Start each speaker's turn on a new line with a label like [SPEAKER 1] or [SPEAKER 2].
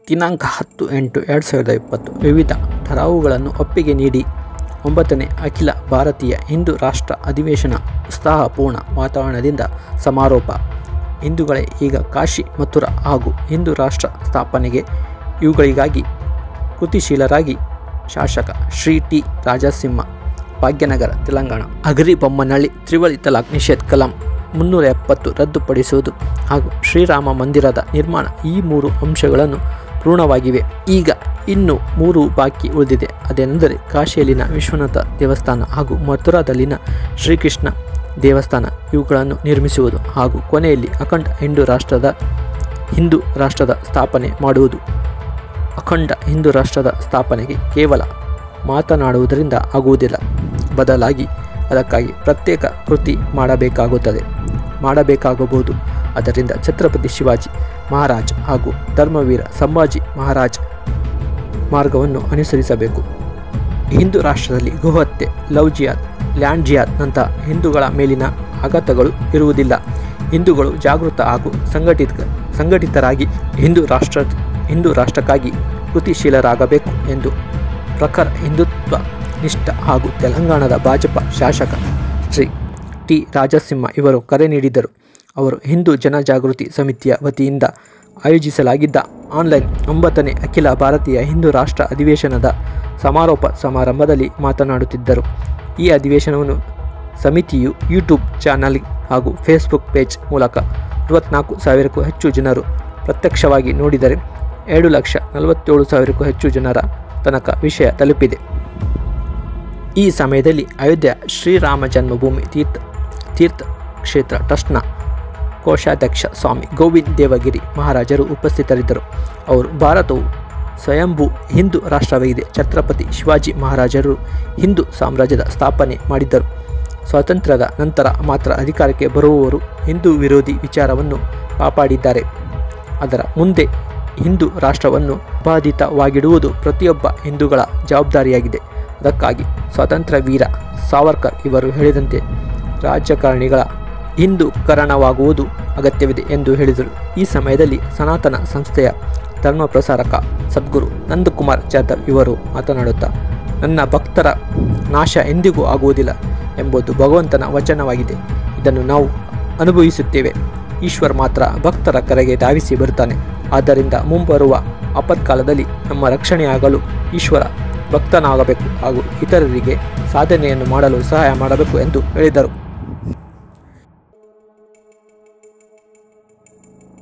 [SPEAKER 1] ದಿನಾಂಕ ಹತ್ತು ಎಂಟು ಎರಡು ಸಾವಿರದ ಇಪ್ಪತ್ತು ವಿವಿಧ ಠರಾವುಗಳನ್ನು ಒಪ್ಪಿಗೆ ನೀಡಿ ಒಂಬತ್ತನೇ ಅಖಿಲ ಭಾರತೀಯ ಹಿಂದೂ ರಾಷ್ಟ್ರ ಅಧಿವೇಶನ ಉತ್ಸಾಹಪೂರ್ಣ ವಾತಾವರಣದಿಂದ ಸಮಾರೋಪ ಹಿಂದೂಗಳೇ ಈಗ ಕಾಶಿ ಮಥುರಾ ಹಾಗೂ ಹಿಂದೂ ರಾಷ್ಟ್ರ ಸ್ಥಾಪನೆಗೆ ಇವುಗಳಿಗಾಗಿ ಕೃತಿಶೀಲರಾಗಿ ಶಾಸಕ ಶ್ರೀ ಟಿ ರಾಜಸಿಂಹ ಭಾಗ್ಯನಗರ ತೆಲಂಗಾಣ ಅಗರಿ ಬೊಮ್ಮನಹಳ್ಳಿ ತ್ರಿವಳಿ ತಲಾಕ್ ನಿಷೇಧ್ ಕಲಂ ಮುನ್ನೂರ ಎಪ್ಪತ್ತು ರದ್ದುಪಡಿಸುವುದು ಹಾಗೂ ಶ್ರೀರಾಮ ಮಂದಿರದ ನಿರ್ಮಾಣ ಈ ಮೂರು ಅಂಶಗಳನ್ನು ಪೂರ್ಣವಾಗಿವೆ ಈಗ ಇನ್ನು ಮೂರು ಬಾಕಿ ಉಳಿದಿದೆ ಅದೇನೆಂದರೆ ಕಾಶಿಯಲ್ಲಿನ ವಿಶ್ವನಾಥ ದೇವಸ್ಥಾನ ಹಾಗೂ ಮಥುರಾದಲ್ಲಿನ ಶ್ರೀಕೃಷ್ಣ ದೇವಸ್ಥಾನ ಇವುಗಳನ್ನು ನಿರ್ಮಿಸುವುದು ಹಾಗೂ ಕೊನೆಯಲ್ಲಿ ಅಖಂಡ ಹಿಂದೂ ರಾಷ್ಟ್ರದ ಹಿಂದೂ ರಾಷ್ಟ್ರದ ಸ್ಥಾಪನೆ ಮಾಡುವುದು ಅಖಂಡ ಹಿಂದೂ ರಾಷ್ಟ್ರದ ಸ್ಥಾಪನೆಗೆ ಕೇವಲ ಮಾತನಾಡುವುದರಿಂದ ಆಗುವುದಿಲ್ಲ ಬದಲಾಗಿ ಅದಕ್ಕಾಗಿ ಪ್ರತ್ಯೇಕ ಕೃತಿ ಮಾಡಬೇಕಾಗುತ್ತದೆ ಮಾಡಬೇಕಾಗಬಹುದು ಅದರಿಂದ ಛತ್ರಪತಿ ಶಿವಾಜಿ ಮಹಾರಾಜ್ ಹಾಗೂ ಧರ್ಮವೀರ ಸಂಭಾಜಿ ಮಹಾರಾಜ್ ಮಾರ್ಗವನ್ನು ಅನುಸರಿಸಬೇಕು ಹಿಂದೂ ರಾಷ್ಟ್ರದಲ್ಲಿ ಗೋಹತ್ಯೆ ಲವ್ ಜಿಯಾದ್ ಲ್ಯಾಂಡ್ ಜಿಯಾದ್ನಂತಹ ಹಿಂದೂಗಳ ಮೇಲಿನ ಆಘಾತಗಳು ಇರುವುದಿಲ್ಲ ಹಿಂದೂಗಳು ಜಾಗೃತ ಹಾಗೂ ಸಂಘಟಿತ ಸಂಘಟಿತರಾಗಿ ಹಿಂದೂ ರಾಷ್ಟ್ರ ಹಿಂದೂ ರಾಷ್ಟ್ರಕ್ಕಾಗಿ ಕೃತಿಶೀಲರಾಗಬೇಕು ಎಂದು ಪ್ರಖರ ಹಿಂದುತ್ವ ನಿಷ್ಠ ಹಾಗೂ ತೆಲಂಗಾಣದ ಭಾಜಪ ಶಾಸಕ ಶ್ರೀ ಟಿ ರಾಜಸಿಂಹ ಇವರು ಕರೆ ನೀಡಿದರು ಅವರು ಹಿಂದೂ ಜನಜಾಗೃತಿ ಸಮಿತಿಯ ವತಿಯಿಂದ ಆಯೋಜಿಸಲಾಗಿದ್ದ ಆನ್ಲೈನ್ ಒಂಬತ್ತನೇ ಅಖಿಲ ಭಾರತೀಯ ಹಿಂದೂ ರಾಷ್ಟ್ರ ಅಧಿವೇಶನದ ಸಮಾರೋಪ ಸಮಾರಂಭದಲ್ಲಿ ಮಾತನಾಡುತ್ತಿದ್ದರು ಈ ಅಧಿವೇಶನವನ್ನು ಸಮಿತಿಯು ಯೂಟ್ಯೂಬ್ ಚಾನಲ್ ಹಾಗೂ ಫೇಸ್ಬುಕ್ ಪೇಜ್ ಮೂಲಕ ಅರವತ್ನಾಲ್ಕು ಸಾವಿರಕ್ಕೂ ಹೆಚ್ಚು ಜನರು ಪ್ರತ್ಯಕ್ಷವಾಗಿ ನೋಡಿದರೆ ಎರಡು ಲಕ್ಷ ನಲವತ್ತೇಳು ಸಾವಿರಕ್ಕೂ ಹೆಚ್ಚು ಜನರ ತನಕ ವಿಷಯ ತಲುಪಿದೆ ಈ ಸಮಯದಲ್ಲಿ ಅಯೋಧ್ಯೆ ಶ್ರೀರಾಮ ಜನ್ಮಭೂಮಿ ತೀರ್ಥ ತೀರ್ಥ ಕ್ಷೇತ್ರ ಟ್ರಸ್ಟ್ನ ಕೋಶಾಧ್ಯಕ್ಷ ಸ್ವಾಮಿ ಗೋವಿಂದ್ ದೇವಗಿರಿ ಮಹಾರಾಜರು ಉಪಸ್ಥಿತರಿದ್ದರು ಅವರು ಭಾರತವು ಸ್ವಯಂಭೂ ಹಿಂದೂ ರಾಷ್ಟ್ರವಾಗಿದೆ ಛತ್ರಪತಿ ಶಿವಾಜಿ ಮಹಾರಾಜರು ಹಿಂದೂ ಸಾಮ್ರಾಜ್ಯದ ಸ್ಥಾಪನೆ ಮಾಡಿದ್ದರು ಸ್ವಾತಂತ್ರ್ಯದ ನಂತರ ಮಾತ್ರ ಅಧಿಕಾರಕ್ಕೆ ಬರುವವರು ಹಿಂದೂ ವಿರೋಧಿ ವಿಚಾರವನ್ನು ಕಾಪಾಡಿದ್ದಾರೆ ಅದರ ಮುಂದೆ ಹಿಂದೂ ರಾಷ್ಟ್ರವನ್ನು ಬಾಧಿತವಾಗಿಡುವುದು ಪ್ರತಿಯೊಬ್ಬ ಹಿಂದೂಗಳ ಜವಾಬ್ದಾರಿಯಾಗಿದೆ ಅದಕ್ಕಾಗಿ ಸ್ವಾತಂತ್ರ್ಯ ವೀರ ಸಾವರ್ಕರ್ ಇವರು ಹೇಳಿದಂತೆ ರಾಜಕಾರಣಿಗಳ ಹಿಂದೂಕರಣವಾಗುವುದು ಅಗತ್ಯವಿದೆ ಎಂದು ಹೇಳಿದರು ಈ ಸಮಯದಲ್ಲಿ ಸನಾತನ ಸಂಸ್ಥೆಯ ಧರ್ಮ ಪ್ರಸಾರಕ ಸದ್ಗುರು ನಂದಕುಮಾರ್ ಜಾಧವ್ ಇವರು ಮಾತನಾಡುತ್ತಾ ನನ್ನ ಭಕ್ತರ ನಾಶ ಎಂದಿಗೂ ಆಗುವುದಿಲ್ಲ ಎಂಬುದು ಭಗವಂತನ ವಚನವಾಗಿದೆ ಇದನ್ನು ನಾವು ಅನುಭವಿಸುತ್ತೇವೆ ಈಶ್ವರ್ ಮಾತ್ರ ಭಕ್ತರ ಕರೆಗೆ ಧಾವಿಸಿ ಬರುತ್ತಾನೆ ಆದ್ದರಿಂದ ಮುಂಬರುವ ಆಪತ್ಕಾಲದಲ್ಲಿ ನಮ್ಮ ರಕ್ಷಣೆಯಾಗಲು ಈಶ್ವರ ಭಕ್ತನಾಗಬೇಕು ಹಾಗೂ ಇತರರಿಗೆ ಸಾಧನೆಯನ್ನು ಮಾಡಲು ಸಹಾಯ ಮಾಡಬೇಕು ಎಂದು ಹೇಳಿದರು